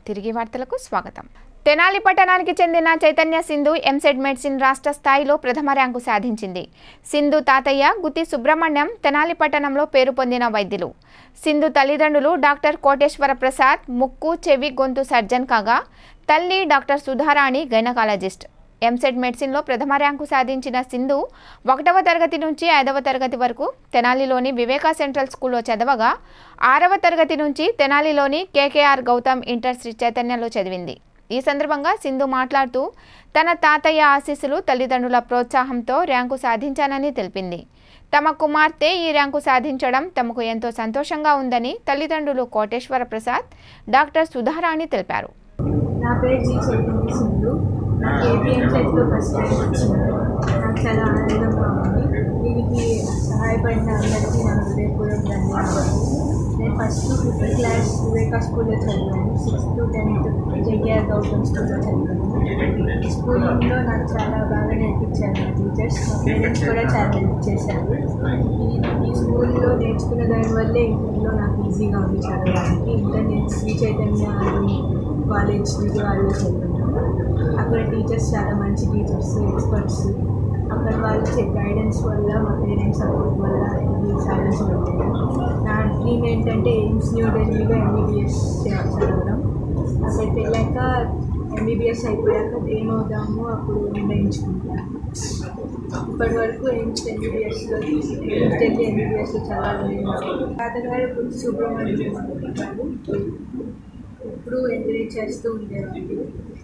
తిరిగి వార్తలకు స్వాగతం తెనాలి పట్టణానికి చెందిన చైతన్య సింధు ఎంసెడ్ మెడిసిన్ రాష్ట్ర స్థాయిలో ప్రథమ ర్యాంకు సాధించింది సింధు తాతయ్య గుత్తి సుబ్రహ్మణ్యం తెనాలి పట్టణంలో పేరు పొందిన వైద్యులు సింధు తల్లిదండ్రులు డాక్టర్ కోటేశ్వర ప్రసాద్ ముక్కు చెవి గొంతు సర్జన్ కాగా తల్లి డాక్టర్ సుధారాణి గైనకాలజిస్ట్ ఎంసెడ్ మెడిసిన్లో ప్రథమ ర్యాంకు సాధించిన సింధు ఒకటవ తరగతి నుంచి ఐదవ తరగతి వరకు తెనాలిలోని వివేకా సెంట్రల్ స్కూల్లో చదవగా ఆరవ తరగతి నుంచి తెనాలిలోని కేకేఆర్ గౌతమ్ ఇంటర్ శ్రీ చైతన్యలో చదివింది ఈ సందర్భంగా సింధు మాట్లాడుతూ తన తాతయ్య ఆశీస్సులు తల్లిదండ్రుల ప్రోత్సాహంతో ర్యాంకు సాధించానని తెలిపింది తమ కుమార్తె ఈ ర్యాంకు సాధించడం తమకు ఎంతో సంతోషంగా ఉందని తల్లిదండ్రులు కోటేశ్వర ప్రసాద్ డాక్టర్ సుధారాణి తెలిపారు నా పేరు జీ చైతన్య సింధు నాకు ఏపీఎం సెట్లో ఫస్ట్ ర్యాంక్ వచ్చింది నాకు చాలా ఆనందంగా ఉంది దీనికి సహాయపడిన అందరికీ నా హృదయపూర్వక ధన్యవాదాలు నేను ఫస్ట్ ఫిఫ్త్ క్లాస్ వివేకా స్కూల్లో చదివాను సిక్స్త్ టెన్త్ జేకేఆర్ గౌతమ్ స్కూల్లో చదివాను స్కూలింగ్లో నాకు చాలా బాగా నేర్పించారు నా టీచర్స్ మా పేరెంట్స్ కూడా చాలా హెల్ప్ చేశారు ఈ ఈ స్కూల్లో నేర్చుకున్న దానివల్లే ఇంటర్లో నాకు ఈజీగా ఉంది చదవడానికి ఇంటర్ నేను శ్రీ చైతన్య అని కాలేజ్ విజయవాడలో చదివాను అక్కడ టీచర్స్ చాలా మంచి టీచర్స్ ఎక్స్పర్ట్స్ అక్కడ వాళ్ళు ఇచ్చే గైడెన్స్ వల్ల మా పేరెంట్స్ సపోర్ట్ వల్ల ఇది సాధించగలిగాను నా డ్రీమ్ ఏంటంటే ఎయిమ్స్ న్యూ ఢిల్లీలో ఎంబీబీఎస్ చదవడం అక్కడికి వెళ్ళాక ఎంబీబీఎస్ అయిపోయాక ఏమవుదామో అప్పుడు నిర్ణయించుకుంటాను ఇప్పటి వరకు ఎయిమ్స్ ఎంబీబీఎస్లో ఎయిమ్స్ ఢిల్లీ ఎంబీబీఎస్లో చదవాలని తాతగారు గుర్తు సుబ్రహ్మణ్యం గారు ఎప్పుడు ఎంకరేజ్ చేస్తూ ఉండేవాళ్ళు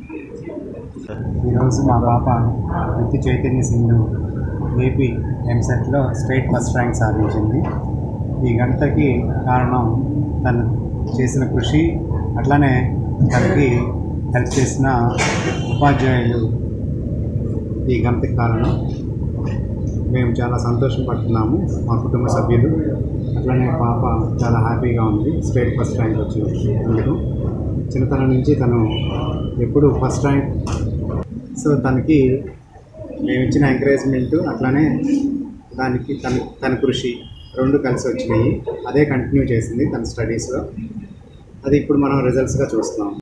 ఈరోజు మా పాప వృత్తి చైతన్య సింధు ఏపీ ఎంసెట్లో స్టేట్ ఫస్ట్ ర్యాంక్ సాధించింది ఈ ఘనతకి కారణం తను చేసిన కృషి అట్లానే తనకి హెల్ప్ చేసిన ఉపాధ్యాయులు ఈ ఘనతకి కారణం మేము చాలా సంతోషపడుతున్నాము మా కుటుంబ సభ్యులు అట్లనే పాప చాలా హ్యాపీగా ఉంది స్టేట్ ఫస్ట్ ర్యాంక్ వచ్చినందుకు చిన్నతనం నుంచి తను ఎప్పుడు ఫస్ట్ ర్యాంక్ సో తనకి మేము ఇచ్చిన ఎంకరేజ్మెంట్ అట్లానే దానికి తన తన కృషి రెండు కలిసి వచ్చినాయి అదే కంటిన్యూ చేసింది తన స్టడీస్లో అది ఇప్పుడు మనం రిజల్ట్స్గా చూస్తున్నాం